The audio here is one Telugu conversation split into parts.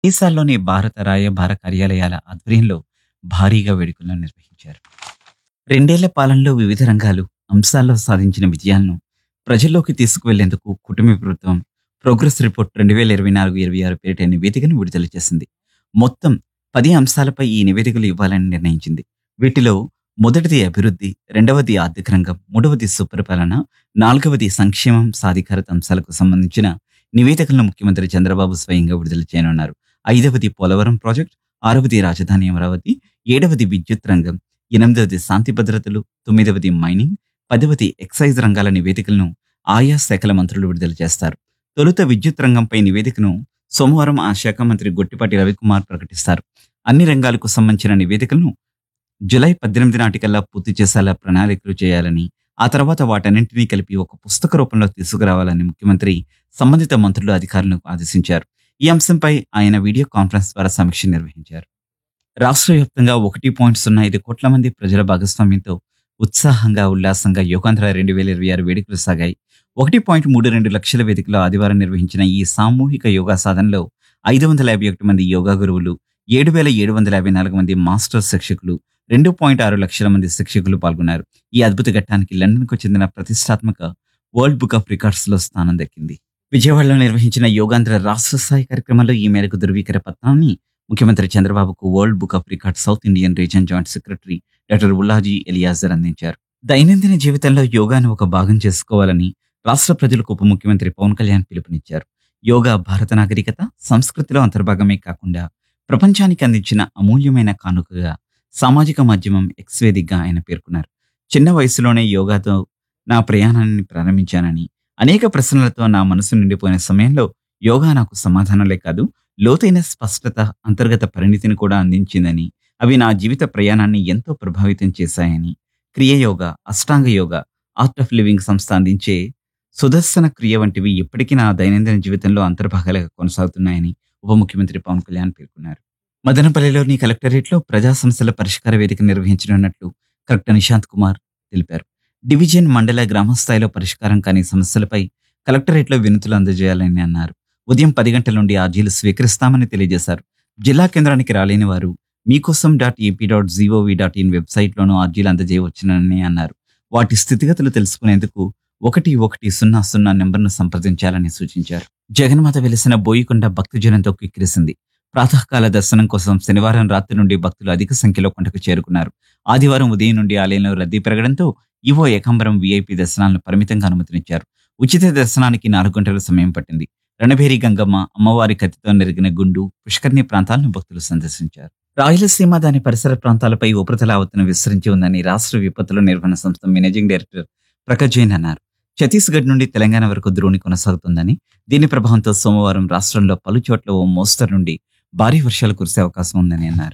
ఒడిశాలోని భారత రాయబార కార్యాలయాల ఆధ్వర్యంలో భారీగా వేడుకలను నిర్వహించారు రెండేళ్ల పాలనలో వివిధ రంగాలు అంశాల్లో సాధించిన విజయాలను ప్రజల్లోకి తీసుకువెళ్లేందుకు కుటుంబ ప్రభుత్వం ప్రోగ్రెస్ రిపోర్ట్ రెండు వేల ఇరవై నాలుగు ఇరవై ఆరు పేరిట నివేదికను విడుదల చేసింది మొత్తం పది అంశాలపై ఈ నివేదికలు ఇవ్వాలని నిర్ణయించింది వీటిలో మొదటిది అభివృద్ధి రెండవది ఆర్థిక రంగం మూడవది సుపరిపాలన నాలుగవది సంక్షేమం సాధికారత అంశాలకు సంబంధించిన నివేదికలను ముఖ్యమంత్రి చంద్రబాబు స్వయంగా విడుదల చేయనున్నారు ఐదవది పోలవరం ప్రాజెక్ట్ ఆరవది రాజధాని అమరావతి ఏడవది విద్యుత్ రంగం ఎనిమిదవది శాంతి భద్రతలు తొమ్మిదవది మైనింగ్ పదవది ఎక్సైజ్ రంగాల నివేదికలను ఆయా శాఖల మంత్రులు విడుదల చేస్తారు తొలుత విద్యుత్ రంగంపై నివేదికను సోమవారం ఆ శాఖ మంత్రి గొట్టిపాటి రవికుమార్ ప్రకటిస్తారు అన్ని రంగాలకు సంబంధించిన నివేదికలను జులై పద్దెనిమిది నాటికల్లా పూర్తి చేసేలా ప్రణాళికలు చేయాలని ఆ తర్వాత వాటన్నింటినీ కలిపి ఒక పుస్తక రూపంలో తీసుకురావాలని ముఖ్యమంత్రి సంబంధిత మంత్రులు అధికారులను ఆదేశించారు ఈ అంశంపై ఆయన వీడియో కాన్ఫరెన్స్ ద్వారా సమీక్ష నిర్వహించారు రాష్ట్ర వ్యాప్తంగా ఒకటి పాయింట్ సున్నా ఐదు కోట్ల మంది ప్రజల భాగస్వామ్యంతో ఉత్సాహంగా ఉల్లాసంగా యోగాంధ్ర రెండు వేల ఇరవై ఆరు వేడుకలు సాగాయి ఒకటి పాయింట్ మూడు రెండు లక్షల వేదికలో ఆదివారం నిర్వహించిన ఈ సామూహిక యోగా సాధనలో ఐదు వందల యాభై ఒకటి మంది యోగా గురువులు ఏడు వేల ఏడు వందల యాభై నాలుగు మంది మాస్టర్ శిక్షకులు రెండు పాయింట్ ఆరు లక్షల మంది శిక్షకులు పాల్గొన్నారు ఈ అద్భుత ఘట్టానికి లండన్కు చెందిన ప్రతిష్టాత్మక వరల్డ్ బుక్ ఆఫ్ రికార్డ్స్ లో స్థానం దక్కింది విజయవాడలో నిర్వహించిన యోగాంధ్ర రాష్ట్ర స్థాయి కార్యక్రమంలో ఈ మేరకు ధృవీకర పత్రాన్ని ముఖ్యమంత్రి చంద్రబాబుకు world book of record south Indian region joint secretary doctor ఉల్లాజీ ఎలియాజర్ అందించారు దైనందిన జీవితంలో యోగాను ఒక భాగం చేసుకోవాలని రాష్ట్ర ప్రజలకు ఉప ముఖ్యమంత్రి పవన్ కళ్యాణ్ పిలుపునిచ్చారు యోగా భారత నాగరికత సంస్కృతిలో అంతర్భాగమే కాకుండా ప్రపంచానికి అందించిన అమూల్యమైన కానుకగా సామాజిక మాధ్యమం ఎక్స్ వేదికగా ఆయన పేర్కొన్నారు చిన్న వయసులోనే యోగాతో నా ప్రయాణాన్ని ప్రారంభించానని అనేక ప్రశ్నలతో నా మనసు నిండిపోయిన సమయంలో యోగా నాకు సమాధానాలే కాదు లోతైన స్పష్టత అంతర్గత పరిణితిని కూడా అందించిందని అవి నా జీవిత ప్రయాణాన్ని ఎంతో ప్రభావితం చేశాయని Kriya yoga Ashtanga yoga art of living సంస్థ అందించే సుదర్శన క్రియ వంటివి ఇప్పటికీ నా దైనందిన జీవితంలో అంతర్భాగాలుగా కొనసాగుతున్నాయని ఉప ముఖ్యమంత్రి పవన్ కళ్యాణ్ పేర్కొన్నారు మదనపల్లిలోని కలెక్టరేట్లో ప్రజా సమస్యల పరిష్కార వేదిక నిర్వహించనున్నట్లు కలెక్టర్ నిశాంత్ కుమార్ తెలిపారు డివిజన్ మండల గ్రామ స్థాయిలో పరిష్కారం కాని సమస్యలపై కలెక్టరేట్లో వినతులు అందజేయాలని అన్నారు ఉదయం పది గంటల నుండి అర్జీలు స్వీకరిస్తామని తెలియజేశారు జిల్లా కేంద్రానికి రాలేని వారు Meekosam dot AP dot G O V dot in వెబ్సైట్లోనూ అర్జీలు అందజేయవచ్చునని అన్నారు వాటి స్థితిగతులు తెలుసుకునేందుకు ఒకటి ఒకటి సున్నా సున్నా నెంబర్ను సంప్రదించాలని సూచించారు జగన్మాత వెలిసిన బోయికొండ భక్తజనంతో కిక్కిరిసింది ప్రాతకాల దర్శనం కోసం శనివారం రాత్రి నుండి భక్తులు అధిక సంఖ్యలో కొండకు చేరుకున్నారు ఆదివారం ఉదయం నుండి ఆలయంలో రద్దీ పెరగడంతో ఈవో ఏకాంబరం వీఐపీ దర్శనాలను పరిమితంగా అనుమతినిచ్చారు ఉచిత దర్శనానికి నాలుగు గంటల సమయం పట్టింది రణభేరి గంగమ్మ అమ్మవారి కత్తితో నెరిగిన గుండు పుష్కర్ణి ప్రాంతాలను భక్తులు సందర్శించారు రాయలసీమ దాని పరిసర ప్రాంతాలపై ఉపరితల ఆవర్తనం విస్తరించి ఉందని రాష్ట్ర విపత్తుల నిర్వహణ సంస్థ మేనేజింగ్ డైరెక్టర్ ప్రకాష్ జైన్ అన్నారు ఛత్తీస్గఢ్ నుండి తెలంగాణ వరకు ద్రోణి కొనసాగుతుందని దీని ప్రభావంతో సోమవారం రాష్ట్రంలో పలు చోట్ల ఓ మోస్తరు నుండి భారీ వర్షాలు కురిసే అవకాశం ఉందని అన్నారు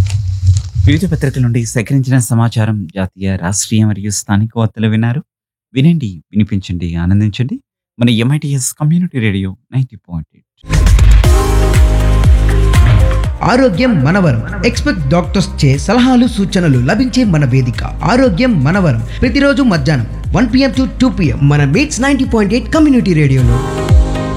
వివిధ పత్రికల నుండి సేకరించిన సమాచారం జాతీయ రాష్ట్రీయ మరియు స్థానిక వార్తలు విన్నారు వినండి వినిపించండి ఆనందించండి మన MITS community radio ninety point ఆరోగ్యం మనవరం ఎక్స్పెక్ట్ డాక్టర్స్ చే సలహాలు సూచనలు లభించే మన వేదిక ఆరోగ్యం మనవరం ప్రతిరోజు మధ్యాహ్నం one PM to two PM మన MITS ninety point eight community రేడియోలో